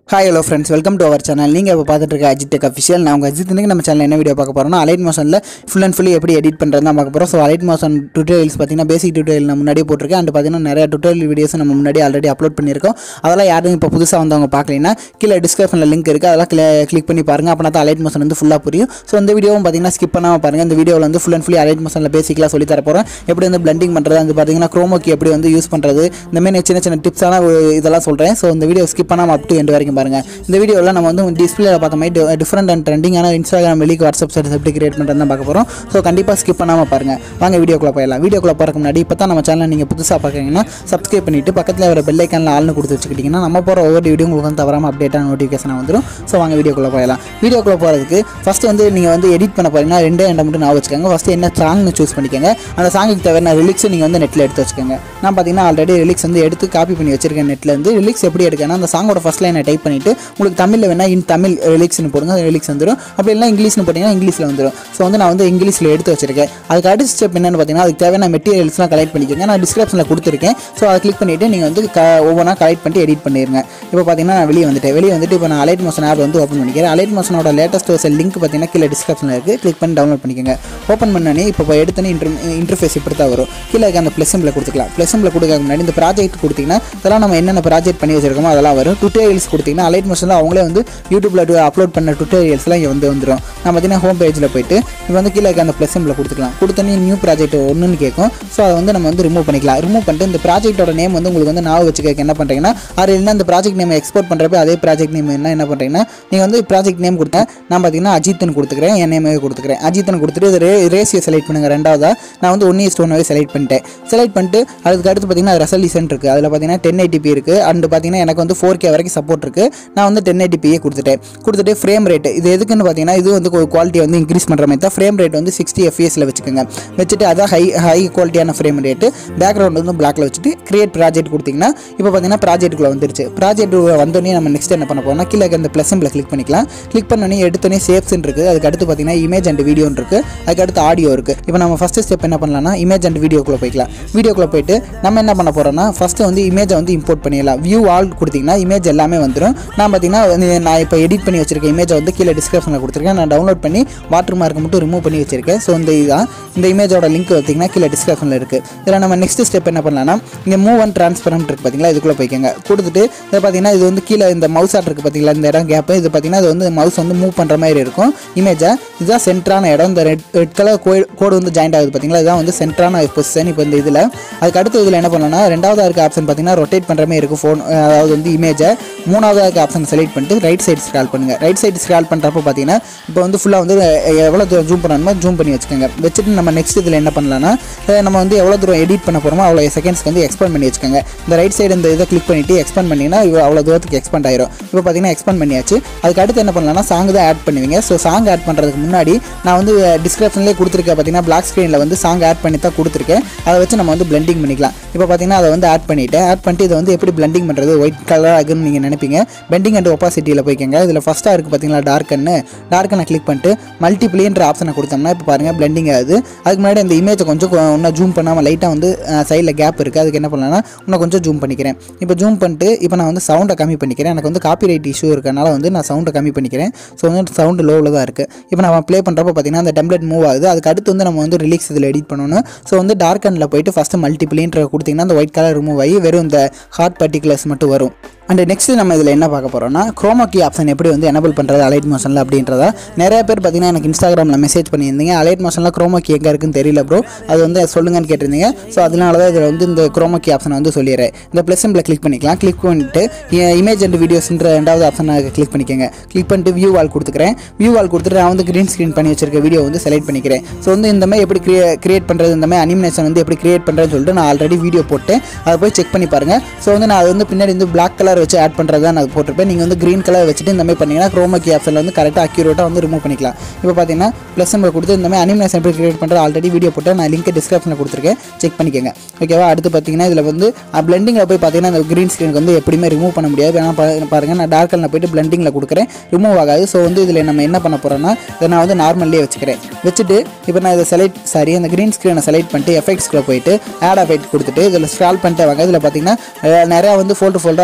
hi hello friends welcome to our channel நீங்கள் இப்போ பார்த்துட்டு இருக்க அஜித் டெக் அஃபிஷியல் நான் உங்கள் அஜித் இன்னைக்கு நம்ம சேனல் என்ன வீடியோ பார்க்க போகிறோம்னா அலைட் மோஷனில் ஃபுல் அண்ட் ஃபுல்லி எப்படி எடிட் பண்ணுறது தான் பார்க்க போகிறோம் ஸோ அலைட் மோஷன் டுட்டோரியல்ஸ் பார்த்தீங்கன்னா பேசிக் டுட்டோரியல் நான் முன்னாடியே போட்டிருக்கேன் அண்ட் பார்த்தீங்கன்னா நிறைய டுட்டோரியல் வீடியோஸ் நம்ம முன்னாடி ஆல்ரெடி அப்லோட் பண்ணியிருக்கோம் அதெல்லாம் யாரும் இப்போ புதுசாக வந்தவங்க பார்க்கலைன்னா கீழே டிஸ்கிரிப்ஷனில் லிங்க் இருக்குது அதெல்லாம் கிளிக் பண்ணி பாருங்கள் அப்போ தான் அலைட் மோஷன் வந்து ஃபுல்லாக புரியும் ஸோ இந்த வீடியோவும் பார்த்தீங்கன்னா ஸ்கிப் பண்ணாமல் பாருங்கள் இந்த வீடியோவில் வந்து ஃபுல் அண்ட் ஃபுல்லி அலைட் மோஷனில் பேசிக்கலாக சொல்லி தர போகிறேன் எப்படி வந்து பிளண்டிங் பண்ணுறது அது பார்த்தீங்கன்னா குரோமோக்கி எப்படி வந்து யூஸ் பண்ணுறது இந்த மாதிரி சின்ன சின்ன டிப்ஸான ஒரு இதெல்லாம் சொல்கிறேன் ஸோ இந்த வீடியோ ஸ்கிப் பண்ணாமல் அப் டு எண்ட் வரைக்கும் பாருங்கள் இந்த வீடியோவில் நம்ம வந்து டிஸ்பிளேல பார்த்த மாதிரி டிஃப்ரெண்ட் அண்ட் ட்ரெண்டிங்கான இன்ஸ்டாகிராம் வெளிக்கு வாட்ஸ்அப் சர்வீஸ் எப்படி கிரியேட் பண்ணுறது தான் பார்க்க போகிறோம் ஸோ கண்டிப்பாக ஸ்கிப் பண்ணாமல் பாருங்கள் வாங்க வீடியோக்குள்ளே போயிடலாம் வீடியோக்குள்ளே போகிறதுக்கு முன்னாடி இப்போ தான் நம்ம சேனல் நீங்கள் புதுசாக பார்க்குறீங்கன்னா சப்ஸ்கிரைப் பண்ணிவிட்டு பக்கத்தில் வர பெல் ஐக்கானில் ஆள்னு கொடுத்து வச்சுக்கிட்டிங்கன்னா நம்ம போகிற ஒவ்வொரு வீடியோ உங்களுக்கு வந்து தவறாமல் அப்டேட்டான நோட்டிஃபிகேஷன் வந்துடும் ஸோ வாங்க வீடியோக்குள்ளே போயிடலாம் வீடியோக்குள்ளே போகிறதுக்கு ஃபஸ்ட்டு வந்து நீங்கள் வந்து எடிட் பண்ண போகிறீங்கன்னா ரெண்டே ரெண்டு மட்டும் நான் வச்சுக்கோங்க ஃபஸ்ட்டு என்ன சாங்னு சூஸ் பண்ணிக்கோங்க அந்த சாங்குக்கு தேவையான ரிலிக்ஸ் நீங்கள் வந்து நெட்டில் எடுத்து வச்சுக்கோங்க நான் பார்த்தீங்கன்னா ஆல்ரெடி ரிலிக்ஸ் வந்து எடுத்து காப்பி பண்ணி வச்சிருக்கேன் நெட்டில் இருந்து ரிலிக்ஸ் எப்படி எடுக்கணும் அந்த சாங்கோட ஃபஸ்ட் லைனை டைப் பண்ணிவிட்டு உங்களுக்கு தமிழில் வேணால் இன் தமிழ் ரிலிக்ஸ்னு போடுங்க ரிலிக்ஸ் வந்துடும் அப்படி இல்லைனா இங்கிலீஷ்னு போட்டிங்கன்னா இங்கிலீஷில் வந்துடும் ஸோ வந்து நான் வந்து இங்கிலீஷில் எடுத்து வச்சிருக்கேன் அதுக்கு அடுத்த ஸ்டெப் என்னென்னு பார்த்தீங்கன்னா அதுக்கு தேவையான மெட்டீரியல்ஸ்லாம் கலெக்ட் பண்ணிக்கோங்க நான் டிஸ்கிரிப்ஷனில் கொடுத்துருக்கேன் ஸோ அதை கிளிக் பண்ணிவிட்டு நீங்கள் வந்து க ஒவ்வொன்றா கலெக்ட் பண்ணிட்டு எடிட் பண்ணிடுங்க இப்போ பார்த்தீங்கன்னா நான் வெளியே வந்துட்டேன் வெளியே வந்துட்டு இப்போ நான் அலைட் மோஷன் ஆப் வந்து ஓப்பன் பண்ணிக்கிறேன் அலைட் மோஷனோட லேட்டஸ்ட் வெர்ஷன் லிங்க் பார்த்தீங்கன்னா கீழே டிஸ்கிரிப்ஷனில் இருக்குது கிளிக் பண்ணி டவுன்லோட் பண்ணிக்கோங்க ஓப்பன் பண்ணனே இப்போ எடுத்தோன்னே இன்டர் இன்டர்ஃபேஸ் இப்படி தான் வரும் கீழே இருக்க அந்த ப்ளஸ் சிம்பில் கொடுத்துக்கலாம் ப்ளஸ் சிம்பில் கொடுக்க முன்னாடி இந்த ப்ராஜெக்ட் கொடுத்தீங்கன்னா அதெல்லாம் நம்ம என்னென்ன ப்ராஜெக்ட் பண்ணி வச்சிருக்கோமோ அதெல்லாம் வரும் டுட்டோரியல்ஸ் கொடுத்தீங்கன்னா அலைட் மோஷனில் அவங்களே வந்து யூடியூப்பில் அப்லோட் பண்ண டுட்டோரியல்ஸ்லாம் இங்கே வந்து வந்துடும் நான் பார்த்தீங்கன்னா ஹோம் பேஜில் போயிட்டு இப்போ வந்து கீழே இருக்க அந்த ப்ளஸ் சிம்பில் கொடுத்துக்கலாம் கொடுத்தோன்னே நியூ ப்ராஜெக்ட் ஒன்றுன்னு கேட்கும் ஸோ அதை வந்து நம்ம வந்து ரிமூவ் பண்ணிக்கலாம் ரிமூவ் பண்ணிட்டு இந்த ப்ராஜெக்ட்டோட நேம் வந்து உங்களுக்கு வந்து ஞாபகம் வச்சுக்க என்ன பண்ணுறீங்கன்னா அது இல்லைன்னா இந்த ப்ராஜெக்ட் நேம் எக்ஸ்போர்ட் பண்ணுறப்ப அதே ப்ராஜெக்ட் நேம் என்ன என்ன பண்ணுறீங்கன்னா நீங்கள் வந்து ப்ராஜெக்ட் நேம் கொடுத்தேன் நான் பார்த்தீங்கன்னா அஜித்னு கொடுத்துக்கிறேன் என் நேமே கொடுத்துக்கிறேன் அஜித்னு கொடுத்துட்டு இது ரே ரேஷியோ செலக்ட் பண்ணுங்கள் ரெண்டாவதாக நான் வந்து ஒன் இஸ்ட் ஒன்னாவே செலக்ட் பண்ணிட்டேன் செலக்ட் பண்ணிட்டு அதுக்கு அடுத்து பார்த்தீங்கன்னா ரெசல்யூஷன் இருக்குது அதில் பார்த்தீங்கன்னா டென் எயிட்டிபி இருக்குது அண்ட் பார்த்தீங்கன்னா எனக்கு வந்து ஃபோர் கே வரைக்கும் சப்போர்ட் இருக்குது நான் வந்து டென் எயிட்டிபியே கொடுத்துட்டேன் கொடுத்துட்டு ஃப்ரேம் ரேட் இது எதுக்குன்னு பார்த்தீங்கன்னா இது வந்து குவாலிட்டி வந்து இன்க்ரீஸ் பண்ணுற மாதிரி தான் ஃப்ரேம் ரேட் வந்து சிக்ஸ்டி எஃப்எஸில் வச்சுக்கோங்க வச்சுட்டு அதான் ஹை ஹை குவாலிட்டியான ஃப்ரேம் ரேட்டு பேக்ரவுண்ட் வந்து பிளாக்ல வச்சுட்டு கிரியேட் ப்ராஜெக்ட் கொடுத்தீங்கன்னா இப்போ பார்த்தீங்கன்னா ப்ராஜெக்ட்டுக்குள்ள வந்துருச்சு ப்ராஜெக்ட் வந்தோடனே நம்ம நெக்ஸ்ட் என்ன பண்ண போறோம்னா கீழே இருக்க அந்த ப்ளஸ் சிம்பில் கிளிக் பண்ணிக்கலாம் கிளிக் பண்ணோடனே எடுத்தோடனே சேப்ஸ்ன்னு இருக்குது அதுக்கு அடுத்து பார்த்தீங்கன்னா இமேஜ் அண்ட் வீடியோன்னு இருக்குது அதுக்கு அடுத்து ஆடியோ இருக்குது இப்போ நம்ம ஃபஸ்ட்டு ஸ்டெப் என்ன பண்ணலாம்னா இமேஜ் அண்ட் வீடியோக்குள்ளே போய்க்கலாம் வீடியோக்குள்ளே போயிட்டு நம்ம என்ன பண்ண போகிறோம்னா ஃபஸ்ட்டு வந்து இமேஜை வந்து இம்போர்ட் பண்ணிடலாம் வியூ ஆல் கொடுத்தீங்கன்னா இமேஜ் எல்லாமே வந்துடும் நான் பார்த்தீங்கன்னா வந்து நான் இப்போ எடிட் பண்ணி வச்சிருக்க இமேஜை வந்து கீழே டிஸ்கிரிப்ஷனில் கொடுத்துருக்கேன் நான் டவுன்லோட் பண்ணி வாட்டர் மார்க் மட்டும் ரிமூவ் பண்ணி வச்சிருக்கேன் ஸோ இந்த இதுதான் இந்த இமேஜோட லிங்க் பார்த்தீங்கன்னா கீழே டிஸ்கிரிப்ஷனில் இருக்குது இதில் நம்ம நெக்ஸ்ட் ஸ்டெப் என்ன பண்ணலாம்னா இங்கே மூவ் அண்ட் ட்ரான்ஸ்பரண்ட் இருக்குது பார்த்தீங்களா இதுக்குள்ளே போய்க்கோங்க கொடுத்துட்டு இதை பார்த்தீங்கன்னா இது வந்து கீழே இந்த மவுஸ் ஆட் இருக்குது பார்த்தீங்களா இந்த இடம் கேப்பு இது பார்த்தீங்கன்னா இது வந்து மவுஸ் வந்து மூவ் பண்ணுற மாதிரி இருக்கும் இமேஜை இதுதான் சென்டரான இடம் இந்த ரெட் ரெட் கலர் கோடு வந்து ஜாயிண்ட் ஆகுது பார்த்தீங்களா இதுதான் வந்து சென்டரான பொசிஷன் இப்போ இந்த இதில் அதுக்கு அடுத்து இதில் என்ன பண்ணலாம்னா ரெண்டாவதாக இருக்க ஆப்ஷன் பார்த்தீங்கன்னா ரொட்டேட் பண்ணுற மாதிரி இருக்கும் ஃபோன் அதாவது வந்து இமேஜை மூணாவதாக இருக்க ஆப்ஷன் செலக்ட் பண்ணிட்டு ரைட் சைடு ஸ்க்ரால் பண்ணுங்கள் ரைட் சைடு ஸ்க்ரால் பண்ணுறப்போ பார்த்தீங்கன்னா இப்போ வந்து ஃபுல்லாக வந்து எவ்வளோ தூரம் ஜூம் பண்ணணுமோ ஜூம் பண்ணி வச்சுக்கோங்க வச்சுட்டு நம்ம நெக்ஸ்ட் இதில் என்ன பண்ணலாம்னா அஹ் நம்ம வந்து எவ்வளோ தூரம் எடிட் பண்ண போகிறோமோ அவ்வளோ செகண்ட்ஸ்க்கு வந்து எக்ஸ்பேண்ட் பண்ணி வச்சுக்கோங்க இந்த ரைட் சைடு இந்த இதை கிளிக் பண்ணிவிட்டு எக்ஸ்பேண்ட் பண்ணிங்கன்னா இவ்வளோ அவ்வளோ தூரத்துக்கு எக்ஸ்பேண்ட் ஆயிரும் இப்போ பார்த்தீங்கன்னா எக்ஸ்பேண்ட் பண்ணியாச்சு அதுக்கு அடுத்து என்ன பண்ணலாம்னா சாங் தான் ஆட் பண்ணுவீங்க ஸோ சாங் ஆட் பண்ணுறதுக்கு முன்னாடி நான் வந்து டிஸ்கிரிப்ஷன்லேயே கொடுத்துருக்கேன் பார்த்தீங்கன்னா பிளாக் ஸ்க்ரீனில் வந்து சாங் ஆட் பண்ணி தான் கொடுத்துருக்கேன் அதை வச்சு நம்ம வந்து பிளெண்டிங் பண்ணிக்கலாம் இப்போ பார்த்தீங்கன்னா அதை வந்து ஆட் பண்ணிவிட்டேன் ஆட் பண்ணிட்டு இதை வந்து எப்படி பிளெண்டிங் பண்ணுறது ஒயிட் கலர் ஆகுன்னு நீங்கள் நினைப்பீங்க பெண்டிங் அண்ட் ஒப்பாசிட்டியில் போய்க்கோங்க இதில் ஃபஸ்ட்டாக இருக்குது பார்த்தீங்களா டார்க்கன்னு டார்க்கனை கிளிக் பண்ணிட்டு மல்டிப்ளேன்ற ஆப்ஷனை கொடுத்தோம்னா இப்போ பாருங்கள் பிளெண்டிங் ஆகுது அதுக்கு முன்னாடி இந்த இமேஜை கொஞ்சம் கொ- இன்னும் ஜூம் பண்ணாமல் லைட்டாக வந்து சைடில் கேப் இருக்குது அதுக்கு என்ன பண்ணலாம்னா இன்னும் கொஞ்சம் ஜூம் பண்ணிக்கிறேன் இப்போ ஜூம் பண்ணிட்டு இப்போ நான் வந்து சவுண்டை கம்மி பண்ணிக்கிறேன் எனக்கு வந்து காப்பிரைட் இஷ்யூ இருக்கனால வந்து நான் சவுண்டை கம்மி பண்ணிக்கிறேன் ஸோ வந்து சவுண்டு லோவில் தான் இருக்குது இப்போ நம்ம ப்ளே பண்ணுறப்ப பார்த்தீங்கன்னா அந்த டெம்ப்ளேட் மூவ் ஆகுது அதுக்கு அடுத்து வந்து நம்ம வந்து ரிலீக்ஸ் இதில் எடிட் பண்ணணும் ஸோ வந்து டார்க் அண்டில் போயிட்டு ஃபஸ்ட்டு மல்டிப்ளேன்ற கொடுத்தீங்கன்னா அந்த ஒயிட் கலர் ரிமூவ் ஆகி வெறும் இந்த ஹார்ட் பர்டிகுலர்ஸ் மட்டும் வரும் அண்ட் நெக்ஸ்ட் நம்ம இதில் என்ன பார்க்க போகிறோம்னா குரோமா கீ ஆப்ஷன் எப்படி வந்து எனபிள் பண்ணுறது அலைட் மோஷனில் அப்படின்றதா நிறைய பேர் பார்த்தீங்கன்னா எனக்கு இன்ஸ்டாகிராமில் மெசேஜ் பண்ணியிருந்தீங்க அலைட் மோஷனில் குரோமா கீ எங்கே இருக்குன்னு தெரியல ப்ரோ அது வந்து சொல்லுங்கன்னு கேட்டிருந்தீங்க ஸோ அதனால தான் இதில் வந்து இந்த குரோமா கீ ஆப்ஷனை வந்து சொல்லிடுறேன் இந்த ப்ளஸ் சிம்பில் கிளிக் பண்ணிக்கலாம் கிளிக் பண்ணிட்டு இமேஜ் அண்ட் வீடியோஸ்ன்ற ரெண்டாவது ஆப்ஷனை கிளிக் பண்ணிக்கோங்க கிளிக் பண்ணிட்டு வியூ வால் கொடுத்துக்கிறேன் வியூ வால் கொடுத்துட்டு நான் வந்து க்ரீன் ஸ்க்ரீன் பண்ணி வச்சிருக்க வீடியோ வந்து செலக்ட் பண்ணிக்கிறேன் ஸோ வந்து இந்த மாதிரி எப்படி கிரியே கிரியேட் பண்ணுறது இந்த மாதிரி அனிமேஷன் வந்து எப்படி கிரியேட் பண்ணுறதுன்னு சொல்லிட்டு நான் ஆல்ரெடி வீடியோ போட்டேன் அதை போய் செக் பண்ணி பாருங்கள் ஸோ வந்து நான் அது வந்து பின்னாடி வந்து பிளாக் கலர் வச்சு ஆட் பண்ணுறது தான் நான் போட்டிருப்பேன் நீங்கள் வந்து க்ரீன் கலர் வச்சுட்டு இந்த மாதிரி பண்ணீங்கன்னா குரோமா கீ ஆப்ஷனில் வந்து கரெக்டாக அக்யூரேட்டாக வந்து ரிமூவ் பண்ணிக்கலாம் இப்போ பார்த்தீங்கன்னா ப்ளஸ் நம்பர் கொடுத்து இந்த மாதிரி அனிமேஷன் எப்படி கிரியேட் பண்ணுறது ஆல்ரெடி வீடியோ போட்டு நான் லிங்க் டிஸ்கிரிப்ஷனில் கொடுத்துருக்கேன் செக் பண்ணிக்கோங்க ஓகேவா அடுத்து பார்த்தீங்கன்னா இதில் வந்து பிளெண்டிங்கில் போய் பார்த்தீங்கன்னா இந்த க்ரீன் ஸ்க்ரீனுக்கு வந்து எப்படியுமே ரிமூவ் பண்ண முடியாது வேணா பா- பாருங்க நான் டார்க் கலரில் போயிட்டு பிளெண்டிங்கில் கொடுக்குறேன் ரிமூவ் ஆகாது ஸோ வந்து இதில் நம்ம என்ன பண்ண போகிறோம்னா இதை நான் வந்து நார்மல்லே வச்சுக்கிறேன் வச்சுட்டு இப்போ நான் இதை செலக்ட் சாரி அந்த க்ரீன் ஸ்க்ரீனை செலக்ட் பண்ணிட்டு எஃபெக்ட்ஸ்க்குள்ள போயிட்டு ஆட் எஃபெக்ட் கொடுத்துட்டு இதில் ஸ்க்ரால் பண்ணிட்டு வாங்க இதில் பார்த்தீங்கன்னா அஹ், நிறையா வந்து ஃபோல்டர் ஃபோல்டராக எஃபெக்ட்ஸ்லாம்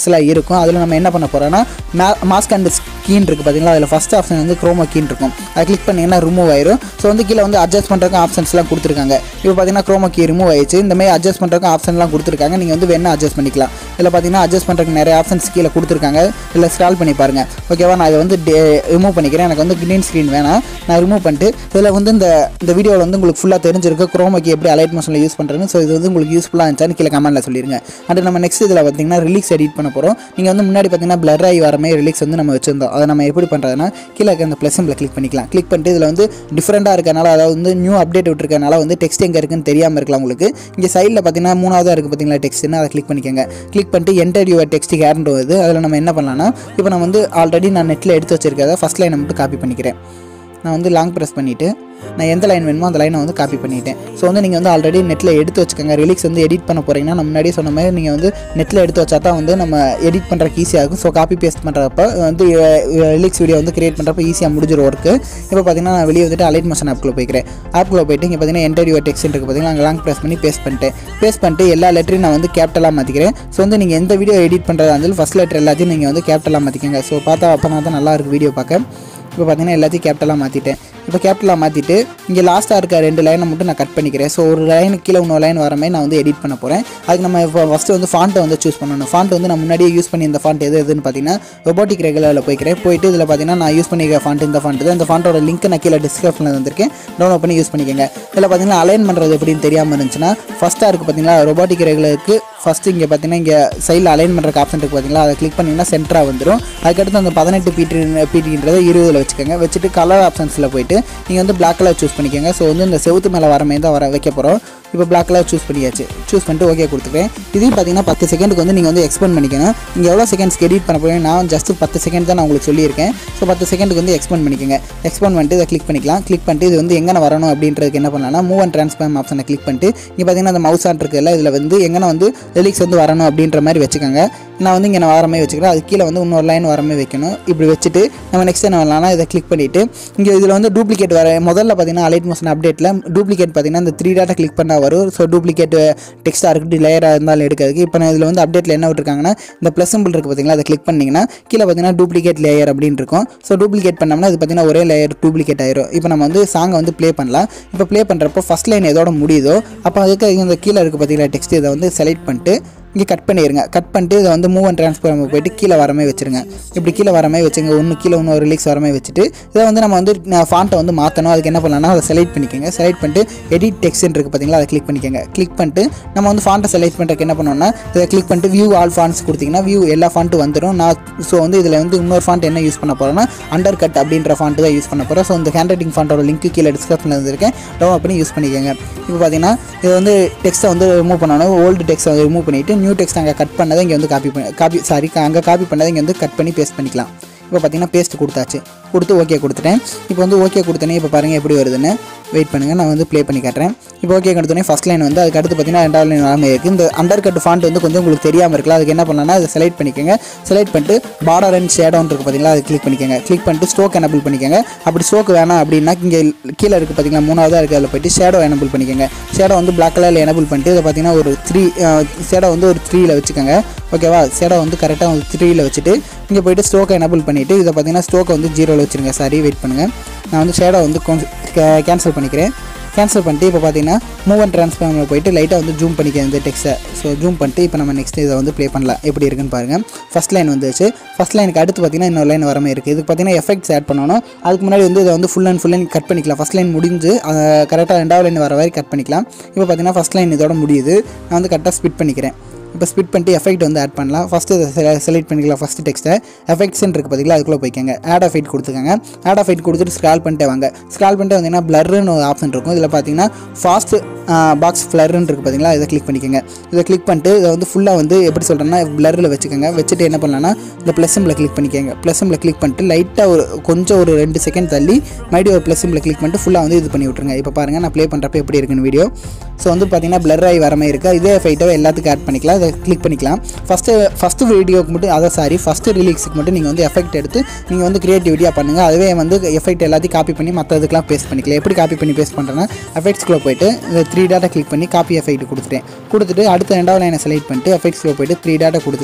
ஆப்ஷன்ஸ்லாம் இருக்கும் அதில் நம்ம என்ன பண்ண போகிறோம்னா மாஸ்க் அண்ட் ஸ்கீன் இருக்குது பார்த்தீங்களா அதில் ஃபஸ்ட் ஆப்ஷன் வந்து குரோமா கீன் இருக்கும் அதை கிளிக் பண்ணிங்கன்னா ரிமூவ் ஆயிரும் ஸோ வந்து கீழே வந்து அட்ஜஸ்ட் பண்ணுறதுக்கு ஆப்ஷன்ஸ்லாம் கொடுத்துருக்காங்க இப்போ பார்த்தீங்கன்னா குரோமா கீ ரிமூவ் ஆயிடுச்சு இந்த மாதிரி அட்ஜஸ்ட் பண்ணுறதுக்கு ஆப்ஷன்லாம் கொடுத்துருக்காங்க நீங்கள் வந்து வேணா அட்ஜஸ்ட் பண்ணிக்கலாம் இதில் பார்த்தீங்கன்னா அட்ஜஸ்ட் பண்ணுறதுக்கு நிறைய ஆப்ஷன்ஸ் கீழே கொடுத்துருக்காங்க இதில் ஸ்க்ரால் பண்ணி பாருங்கள் ஓகேவா நான் இதை வந்து ரிமூவ் பண்ணிக்கிறேன் எனக்கு வந்து க்ரீன் ஸ்க்ரீன் வேணாம் நான் ரிமூவ் பண்ணிட்டு இதில் வந்து இந்த இந்த வீடியோவில் வந்து உங்களுக்கு ஃபுல்லாக தெரிஞ்சிருக்கு குரோமாக்கி எப்படி அலைட் மோஷனில் யூஸ் பண்ணுறேன்னு ஸோ இது வந்து உங்களுக்கு யூஸ்ஃபுல்லாக இருந்துச்சான்னு கீழே கமெண்ட்டில் சொல்லிருங்க அண்ட் நம்ம நெக்ஸ்ட் இதில் பார்த்தீங்கன்னா ரிலீக்ஸ் எடிட் பண்ண போகிறோம் நீங்கள் வந்து முன்னாடி பார்த்தீங்கன்னா blur ஆகி வர மாதிரி ரிலீக்ஸ் வந்து நம்ம வச்சிருந்தோம் அதை நம்ம எப்படி பண்ணுறதுனா கீழே இருக்க அந்த ப்ளஸ் சிம்பில் கிளிக் பண்ணிக்கலாம் கிளிக் பண்ணிட்டு இதில் வந்து டிஃப்ரெண்ட்டாக இருக்கனால அதாவது வந்து நியூ அப்டேட் விட்டுருக்கனால வந்து டெக்ஸ்ட் எங்கே இருக்குன்னு தெரியாமல் இருக்கலாம் உங்களுக்கு இங்கே சைடில் பார்த்தீங்கன்னா மூணாவதாக இருக்குது பார்த்தீங்களா டெக்ஸ்ட்னு அதை கிளிக் பண்ணிக்கோங்க கிளிக் பண்ணிட்டு என்டர் யுவர் டெக்ஸ்ட் கேரண்ட் வருது அதில் நம்ம என்ன பண்ணலாம்னா இப்போ நான் வந்து ஆல்ரெடி நான் நெட்டில் எடுத்து வச்சிருக்கிறத ஃபஸ்ட் லைனை மட்டும் காப்பி பண்ணிக்கிறேன் நான் வந்து லாங் ப்ரெஸ் பண்ணிவிட்டு நான் எந்த லைன் வேணுமோ அந்த லைனை வந்து காப்பி பண்ணிட்டேன் ஸோ வந்து நீங்கள் வந்து ஆல்ரெடி நெட்டில் எடுத்து வச்சுக்கோங்க ரிலீக்ஸ் வந்து எடிட் பண்ண போகிறீங்கன்னா நான் முன்னாடியே சொன்ன மாதிரி நீங்கள் வந்து நெட்டில் எடுத்து வச்சா தான் வந்து நம்ம எடிட் பண்ணுறதுக்கு ஈஸியாக இருக்கும் ஸோ காப்பி பேஸ்ட் பண்ணுறப்ப வந்து ரிலீக்ஸ் வீடியோ வந்து கிரியேட் பண்ணுறப்ப ஈஸியாக முடிஞ்சிடும் ஒர்க்கு இப்போ பார்த்தீங்கன்னா நான் வெளியே வந்துட்டு அலைட் மோஷன் ஆப்குள்ளே போய்க்கிறேன் ஆப்குள்ளே போயிட்டு இங்கே பார்த்தீங்கன்னா என்டர் யுவர் டெக்ஸ்ட் இருக்குது பார்த்தீங்கன்னா அங்கே லாங் ப்ரெஸ் பண்ணி பேஸ்ட் பண்ணிட்டேன் பேஸ்ட் பண்ணிட்டு எல்லா லெட்டரையும் நான் வந்து கேப்டலாக மாற்றிக்கிறேன் ஸோ வந்து நீங்கள் எந்த வீடியோ எடிட் பண்ணுறதா இருந்தாலும் ஃபஸ்ட் லெட்டர் எல்லாத்தையும் நீங்கள் வந்து கேப்டலாக மாற்றிக்கோங்க ஸோ பார்த்தா அப்போ தான் நல்லா இருக்குது வீடியோ பார்க்க இப்போ பார்த்தீங்கன்னா எல்லாத்தையும் கேப்டலாக மாற்றிட்டேன் இப்போ கேப்டலாக மாற்றிட்டு இங்கே லாஸ்ட்டாக இருக்க ரெண்டு லைனை மட்டும் நான் கட் பண்ணிக்கிறேன் ஸோ ஒரு லைனுக்கு கீழே இன்னொரு லைன் வர மாதிரி நான் வந்து எடிட் பண்ண போகிறேன் அதுக்கு நம்ம இப்போ ஃபஸ்ட்டு வந்து ஃபாண்ட்டை வந்து சூஸ் பண்ணணும் ஃபாண்ட் வந்து நான் முன்னாடியே யூஸ் பண்ணி இந்த ஃபாண்ட் எது எதுன்னு பார்த்தீங்கன்னா ரொபோட்டிக் ரெகுலரில் போய்க்கிறேன் போயிட்டு இதில் பார்த்தீங்கன்னா நான் யூஸ் பண்ணிக்கிற ஃபாண்ட் இந்த ஃபாண்ட் தான் இந்த ஃபாண்ட்டோட லிங்க் நான் கீழே டிஸ்கிரிப்ஷனில் வந்திருக்கேன் டவுன்லோட் பண்ணி யூஸ் பண்ணிக்கோங்க இதில் பார்த்தீங்கன்னா அலைன் பண்ணுறது எப்படின்னு தெரியாமல் இருந்துச்சுன்னா ஃபஸ்ட்டாக இருக்குது பார்த்தீங்களா ரொபோட்டிக் ரெகுலருக்கு ஃபஸ்ட்டு இங்கே பார்த்தீங்கன்னா இங்கே சைடில் அலைன் பண்ணுறக்கு ஆப்ஷன் இருக்குது பார்த்தீங்களா அதை கிளிக் பண்ணிங்கன்னா சென்டராக வந்துடும் அதுக்கடுத்து அந்த பதினெட்டு பீட்டி பீட்டின்றதை இருபதில் வச்சுக்கோங்க வச்சுட்டு கலர் ஆப்ஷன்ஸில் போயிட்டு நீங்கள் வந்து பிளாக் கலர் சூஸ் பண்ணிக்கோங்க ஸோ வந்து இந்த செவுத்து மேலே வர மாதிரி தான் வர வைக்க போகிறோம் இப்போ பிளாக் கலர் சூஸ் பண்ணியாச்சு சூஸ் பண்ணிட்டு ஓகே கொடுத்துருக்கேன் இதையும் பார்த்தீங்கன்னா பத்து செகண்டுக்கு வந்து நீங்கள் வந்து எக்ஸ்பெண்ட் பண்ணிக்கணும் நீங்கள் எவ்வளோ செகண்ட்ஸ்க்கு எடிட் பண்ண போகிறீங்க நான் ஜஸ்ட் பத்து செகண்ட் தான் நான் உங்களுக்கு சொல்லியிருக்கேன் ஸோ பத்து செகண்டுக்கு வந்து எக்ஸ்பெண்ட் பண்ணிக்கோங்க எக்ஸ்பெண்ட் பண்ணிட்டு இதை கிளிக் பண்ணிக்கலாம் கிளிக் பண்ணிட்டு இது வந்து எங்கே வரணும் அப்படின்றதுக்கு என்ன பண்ணலாம்னா மூவ் அண்ட் ட்ரான்ஸ்ஃபார்ம் ஆப்ஷனை கிளிக் பண்ணிட்டு இங்கே பார்த்தீங்கன்னா அந்த மவுஸ் ஆன் இருக்குல்ல இதில் வந்து எங்கே வந்து லிரிக்ஸ் வந்து வரணும் அப்படின்ற மாதிரி வச்சுக்கோங்க நான் வந்து இங்கே நான் வர மாதிரி வச்சுக்கிறேன் அது கீழே வந்து இன்னொரு லைன் வர மாதிரி வைக்கணும் இப்படி வச்சுட்டு நம்ம நெக்ஸ்ட் என்ன பண்ணலாம்னா இதை கிளிக் பண்ணிவிட்டு இங்கே இதில் வந்து டூப்ளிகேட் வர முதல்ல பார்த்தீங்கன்னா அலைட் மோஷன் அப்டேட்டில் டூப்ளிகேட் பார்த்தீங்கன்னா இந்த த்ரீ டாட்டா கிளிக் பண்ணால் வரும் ஸோ டூப்ளிகேட் டெக்ஸ்ட்டாக இருக்கட்டும் லேயராக இருந்தாலும் எடுக்கிறதுக்கு இப்போ நான் இதில் வந்து அப்டேட்டில் என்ன விட்டுருக்காங்கன்னா இந்த ப்ளஸ் சிம்பிள் இருக்குது பார்த்தீங்களா அதை கிளிக் பண்ணிங்கன்னா கீழே பார்த்தீங்கன்னா டூப்ளிகேட் லேயர் அப்படின்னு இருக்கும் ஸோ டூப்ளிகேட் பண்ணோம்னா இது பார்த்தீங்கன்னா ஒரே லேயர் டூப்ளிகேட் ஆயிரும் இப்போ நம்ம வந்து சாங்கை வந்து ப்ளே பண்ணலாம் இப்போ ப்ளே பண்ணுறப்போ ஃபஸ்ட் லைன் எதோட முடியுதோ அப்போ அதுக்கு இந்த கீழே இருக்குது பார்த்தீங்களா டெக்ஸ்ட் இதை வந்து செலக்ட் பண்ணிட்டு இங்கே கட் பண்ணிடுங்க கட் பண்ணிட்டு இதை வந்து மூவ் அண்ட் ட்ரான்ஸ்ஃபார்ம் போயிட்டு கீழே வர மாதிரி வச்சுருங்க இப்படி கீழே வர மாதிரி வச்சுங்க ஒன்று கீழே ஒன்று ரிலீக்ஸ் வர மாதிரி வச்சுட்டு இதை வந்து நம்ம வந்து ஃபாண்ட்டை வந்து மாற்றணும் அதுக்கு என்ன பண்ணலாம்னா அதை செலக்ட் பண்ணிக்கோங்க செலக்ட் பண்ணிட்டு எடிட் டெக்ஸ்ட் இருக்குது பார்த்தீங்களா அதை கிளிக் பண்ணிக்கோங்க கிளிக் பண்ணிட்டு நம்ம வந்து ஃபாண்ட்டை செலக்ட் பண்ணுறதுக்கு என்ன பண்ணோம்னா இதை கிளிக் பண்ணிட்டு வியூ ஆல் ஃபாண்ட்ஸ் கொடுத்தீங்கன்னா வியூ எல்லா ஃபாண்ட்டும் வந்துடும் நான் ஸோ வந்து இதில் வந்து இன்னொரு ஃபாண்ட் என்ன யூஸ் பண்ண போகிறேன்னா அண்டர் கட் அப்படின்ற ஃபாண்ட் தான் யூஸ் பண்ண போகிறேன் ஸோ இந்த ஹேண்ட் ரைட்டிங் ஃபாண்ட்டோட லிங்க் கீழே டிஸ்கிரிப்ஷனில் இருந்திருக்கேன் டவுன்லோட் பண்ணி யூஸ் பண்ணிக்கோங்க இப்போ பார்த்தீங்கன்னா இது வந்து டெக்ஸ்ட்டை வந்து ரிமூவ் பண்ணணும் ஓல்டு டெக்ஸ்ட்டை வந்து ரிமூவ் பண்ணிவிட்டு நியூ டெக்ஸ்ட் அங்கே கட் பண்ணதை இங்கே வந்து காப்பி பண்ணி காப்பி சாரி அங்கே காப்பி பண்ணதை இங்கே வந்து கட் பண்ணி பேஸ்ட் பண்ணிக்கலாம் இப்போ பார்த்தீங்கன்னா பேஸ்ட் கொடுத்தாச்சு கொடுத்து ஓகே கொடுத்துட்டேன் இப்போ வந்து ஓகே கொடுத்தனே இப்போ பாருங்கள் எப்படி வருதுன்னு வெயிட் பண்ணுங்கள் நான் வந்து ப்ளே பண்ணி காட்டுறேன் இப்போ ஓகே கொடுத்தோன்னே ஃபஸ்ட் லைன் வந்து அதுக்கு அடுத்து பார்த்தீங்கன்னா ரெண்டாவது லைன் வராமல் இருக்குது இந்த அண்டர் கட் ஃபாண்ட் வந்து கொஞ்சம் உங்களுக்கு தெரியாமல் இருக்கலாம் அதுக்கு என்ன பண்ணலாம்னா அதை செலக்ட் பண்ணிக்கோங்க செலக்ட் பண்ணிட்டு பார்டர் அண்ட் ஷேடோன் இருக்குது பார்த்தீங்களா அதை கிளிக் பண்ணிக்கோங்க கிளிக் பண்ணிட்டு ஸ்டோக் எனபிள் பண்ணிக்கோங்க அப்படி ஸ்டோக் வேணாம் அப்படின்னா இங்கே கீழே இருக்குது பார்த்தீங்களா மூணாவதாக இருக்குது அதில் போயிட்டு ஷேடோ எனபிள் பண்ணிக்கோங்க ஷேடோ வந்து பிளாக் கலரில் எனபிள் பண்ணிட்டு இதை பார்த்தீங்கன்னா ஒரு த்ரீ ஷேடோ வந்து ஒரு த்ரீயில் வச்சுக்கோங்க ஓகேவா ஷேடோ வந்து கரெக்டாக ஒரு த்ரீயில் வச்சுட்டு இங்கே போயிட்டு ஸ்டோக்கை எனபிள் பண்ணிவிட்டு இதை பார்த்தீங்கன்னா ஸ்டோக்கை வந்து ஜீரோவில் வச்சுருங்க சாரி வெயிட் பண்ணுங்கள் நான் வந்து ஷேடோ வந்து கொஞ்சம் கேன்சல் பண்ணிக்கிறேன் கேன்சல் பண்ணிட்டு இப்போ பார்த்தீங்கன்னா மூவ் அண்ட் ட்ரான்ஸ்ஃபார்மில் போயிட்டு லைட்டாக வந்து ஜூம் பண்ணிக்க இந்த டெக்ஸ்ட்டை ஸோ ஜூம் பண்ணிட்டு இப்போ நம்ம நெக்ஸ்ட் இதை வந்து ப்ளே பண்ணலாம் எப்படி இருக்குன்னு பாருங்கள் ஃபஸ்ட் லைன் வந்துச்சு ஃபஸ்ட் லைனுக்கு அடுத்து பார்த்தீங்கன்னா இன்னொரு லைன் வரமே இருக்குது இதுக்கு பார்த்தீங்கன்னா எஃபெக்ட்ஸ் ஆட் பண்ணணும் அதுக்கு முன்னாடி வந்து இதை வந்து full and full line cut பண்ணிக்கலாம் ஃபஸ்ட் லைன் முடிஞ்சு கரெக்டாக ரெண்டாவது லைன் வர வரை கட் பண்ணிக்கலாம் இப்போ பார்த்தீங்கன்னா ஃபஸ்ட் லைன் இதோட முடியுது நான் வந்து கரெக்டாக ஸ்பிட் பண்ணிக்கிறேன் இப்போ ஸ்பிட் பண்ணிட்டு எஃபெக்ட் வந்து ஆட் பண்ணலாம் ஃபஸ்ட்டு இதை செலக்ட் பண்ணிக்கலாம் ஃபஸ்ட்டு டெக்ஸ்ட்டை எஃபெக்ட்ஸ்ன்னு இருக்குது பார்த்தீங்களா அதுக்குள்ளே போய்க்கங்க ஆட் எஃபெக்ட் கொடுத்துக்கங்க ஆட் எஃபெக்ட் கொடுத்துட்டு ஸ்க்ரால் பண்ணிட்டு வாங்க ஸ்க்ரால் பண்ணிட்டு வந்தீங்கன்னா பிளர்னு ஒரு ஆப்ஷன் இருக்கும் இதில் பார்த்தீங்கன்னா ஃபாஸ்ட் பாக்ஸ் ஃப்ளர்னு இருக்குது பார்த்தீங்களா இதை கிளிக் பண்ணிக்கோங்க இதை கிளிக் பண்ணிட்டு இதை வந்து ஃபுல்லாக வந்து எப்படி சொல்கிறேன்னா பிளரில் வச்சுக்கோங்க வச்சுட்டு என்ன பண்ணலாம்னா இந்த ப்ளஸ் சிம்பில் கிளிக் பண்ணிக்கோங்க ப்ளஸ் சிம்பில் கிளிக் பண்ணிட்டு லைட்டாக ஒரு கொஞ்சம் ஒரு ரெண்டு செகண்ட் தள்ளி மறுபடியும் ஒரு ப்ளஸ் சிம்பில் கிளிக் பண்ணிட்டு ஃபுல்லாக வந்து இது பண்ணி விட்ருங்க இப்போ பாருங்கள் நான் ப்ளே பண்ணுறப்ப எப்படி இருக்குன்னு வீடியோ ஸோ வந்து பார்த்தீங்கன்னா பிளர் ஆகி வர மாதிரி இருக்குது இதே எஃபெக்ட்டை எல்லாத்துக்கும் ஆட் பண்ணிக்கலாம் அதை கிளிக் பண்ணிக்கலாம் ஃபஸ்ட்டு ஃபஸ்ட்டு வீடியோக்கு மட்டும் அதை சாரி ஃபஸ்ட்டு ரிலீக்ஸுக்கு மட்டும் நீங்கள் வந்து எஃபெக்ட் எடுத்து நீங்கள் வந்து கிரியேட்டிவிட்டியாக பண்ணுங்கள் அதுவே வந்து எஃபெக்ட் எல்லாத்தையும் காப்பி பண்ணி மற்ற இதுக்கெலாம் பேஸ்ட் பண்ணிக்கலாம் எப்படி காப்பி பண்ணி பேஸ்ட் பண்ணுறேன்னா எஃபெக்ட்ஸ்குள்ளே போயிட்டு இந்த த்ரீ டேட்டா கிளிக் பண்ணி காப்பி எஃபெக்ட் கொடுத்துட்டேன் கொடுத்துட்டு அடுத்த ரெண்டாவது லைனை செலக்ட் பண்ணிட்டு எஃபெக்ட்ஸ்குள்ளே போயிட்டு த்ரீ டேட்டா கொடுத்துட்டு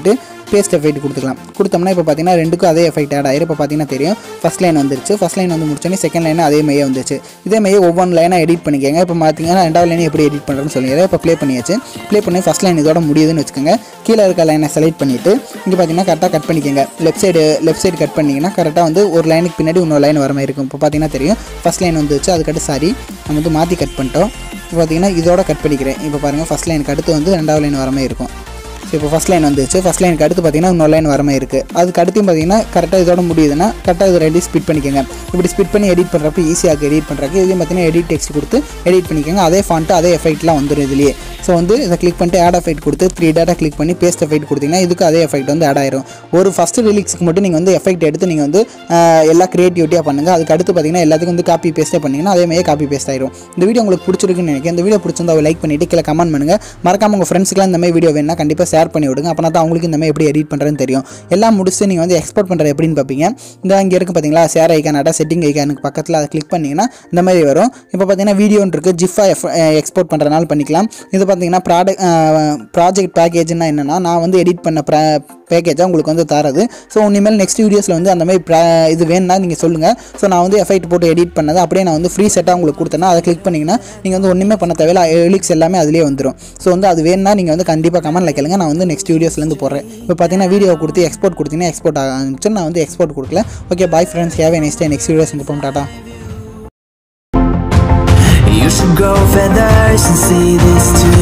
பேஸ்ட் எஃபெக்ட் கொடுத்துக்கலாம் கொடுத்தோம்னா இப்போ பார்த்தீங்கன்னா ரெண்டுக்கும் அதே எஃபெக்ட் ஆட் ஆயிரும் இப்போ பார்த்தீங்கன்னா தெரியும் ஃபஸ்ட் லைன் வந்துருச்சு ஃபஸ்ட் லைன் வந்து முடிச்சோன்னே செகண்ட் லைன் அதே மாதிரியே வந்துச்சு இதே மாதிரி ஒவ்வொரு லைனாக எடிட் பண்ணிக்கோங்க இப்போ பார்த்தீங்கன்னா ரெண்டாவது லைன் எப்படி எடிட் பண்ணுறேன்னு சொல்லிடுறேன் இப்போ ப்ளே பண்ணியாச்சு ப்ளே பண்ணி ஃபஸ்ட் லைன் இதோட முடியுதுன்னு வச்சுக்கோங்க கீழே இருக்க லைனை செலக்ட் பண்ணிவிட்டு இங்கே பார்த்தீங்கன்னா கரெக்டாக கட் பண்ணிக்கோங்க left side left side cut பண்ணிங்கன்னா கரெக்டாக வந்து ஒரு லைனுக்கு பின்னாடி இன்னொரு லைன் வர மாதிரி இருக்கும் இப்போ பார்த்தீங்கன்னா தெரியும் ஃபஸ்ட் லைன் வந்துச்சு அதுக்கடுத்து சாரி நம்ம வந்து மாற்றி கட் பண்ணிட்டோம் இப்போ பார்த்தீங்கன்னா இதோட கட் பண்ணிக்கிறேன் இப்போ பாருங்கள் ஃபஸ்ட் லைனுக்கு அடுத்து வந்து ரெண்டாவது லைன் வர மாதிரி இருக்கும் ஸோ இப்போ ஃபஸ்ட் லைன் வந்துச்சு ஃபஸ்ட் லைனுக்கு அடுத்து பார்த்தீங்கன்னா இன்னொரு லைன் வர மாதிரி இருக்குது அதுக்கு அடுத்தும் பார்த்தீங்கன்னா கரெக்டாக இதோட முடியுதுன்னா கரெக்டாக இது ரெண்டு ஸ்பிட் பண்ணிக்கோங்க இப்படி ஸ்பிட் பண்ணி எடிட் பண்ணுறப்ப ஈஸியாக எடிட் பண்ணுறக்கு இதுலேயும் பார்த்தீங்கன்னா எடிட் டெக்ஸ்ட் கொடுத்து எடிட் பண்ணிக்கோங்க அதே ஃபாண்ட்டு அதே எஃபெக்ட்லாம் வந்துடும் இதுலேயே ஸோ வந்து இதை கிளிக் பண்ணிட்டு ஆட் எஃபெக்ட் கொடுத்து த்ரீ டேட்டா கிளிக் பண்ணி பேஸ்ட் எஃபெக்ட் கொடுத்தீங்கன்னா இதுக்கு அதே எஃபெக்ட் வந்து ஆட் ஆயிரும் ஒரு ஃபஸ்ட்டு ரிலீக்ஸ்க்கு மட்டும் நீங்கள் வந்து எஃபெக்ட் எடுத்து நீங்கள் வந்து ஆஹ், எல்லா க்ரியேட்டிவிட்டியாக பண்ணுங்கள் அதுக்கு அடுத்து பார்த்தீங்கன்னா எல்லாத்துக்கும் வந்து காப்பி பேஸ்ட்டே பண்ணிங்கன்னா அதே மாதிரியே காப்பி பேஸ்ட் ஆயிரும் இந்த வீடியோ உங்களுக்கு பிடிச்சிருக்குன்னு நினைக்கிறேன் இந்த வீடியோ பிடிச்சிருந்தா லைக் பண்ணிட்டு கீழே கமெண்ட் பண்ணுங்கள் மறக்காம உங்கள் ஃப்ரெண்ட்ஸ்க்குலாம் இந்த மாதிரி வீடியோ வேணும்னா கண்டிப்பாக ஷேர் பண்ணி விடுங்க அப்போ தான் அவங்களுக்கு இந்த மாதிரி எப்படி எடிட் பண்ணுறதுன்னு தெரியும் எல்லாம் முடிச்சு நீங்கள் வந்து எக்ஸ்போர்ட் பண்ணுறது எப்படின்னு பார்ப்பீங்க இந்த இங்கே இருக்கு பார்த்தீங்களா ஷேர் ஐக்கான் அடா செட்டிங் ஐக்கானுக்கு பக்கத்தில் அதை கிளிக் பண்ணிங்கன்னா இந்த மாதிரி வரும் இப்போ பார்த்தீங்கன்னா வீடியோன்னு இருக்குது ஜிஃபாக எக்ஸ்போர்ட் பண்ணுறதுனால பண்ணிக்கலாம் இது பார்த்தீங்கன்னா ப்ராடக்ட் ப்ராஜெக்ட் பேக்கேஜ்னா என்னென்னா நான் வந்து எடிட் பண்ண ப்ரா பேக்கேஜாக உங்களுக்கு வந்து தரது ஸோ இனிமேல் நெக்ஸ்ட் வீடியோஸில் வந்து அந்த மாதிரி ப்ரா இது வேணும்னா நீங்கள் சொல்லுங்கள் ஸோ நான் வந்து எஃபெக்ட் போட்டு எடிட் பண்ணது அப்படியே நான் வந்து ஃப்ரீ செட்டாக உங்களுக்கு கொடுத்தேன்னா அதை கிளிக் பண்ணிங்கன்னா நீங்கள் வந்து ஒன்றுமே பண்ண தேவையில்ல எலிக்ஸ் எல்லாமே அதிலே வந்துடும் ஸோ வந்து அது வேணும்னா நீங்கள் வந்து கண்டிப்பாக கமெண்ட்ல கேளுங்க நான் வந்து நெக்ஸ்ட் வீடியோஸ்லேருந்து போடுறேன் இப்போ பார்த்தீங்கன்னா வீடியோ கொடுத்து எக்ஸ்போர்ட் கொடுத்தீங்கன்னா எக்ஸ்போர்ட் ஆகிச்சு நான் வந்து எக்ஸ்போர்ட் கொடுக்கல okay bye friends have next day next videos வந்து போகும் டாட்டா You should grow feathers and see this too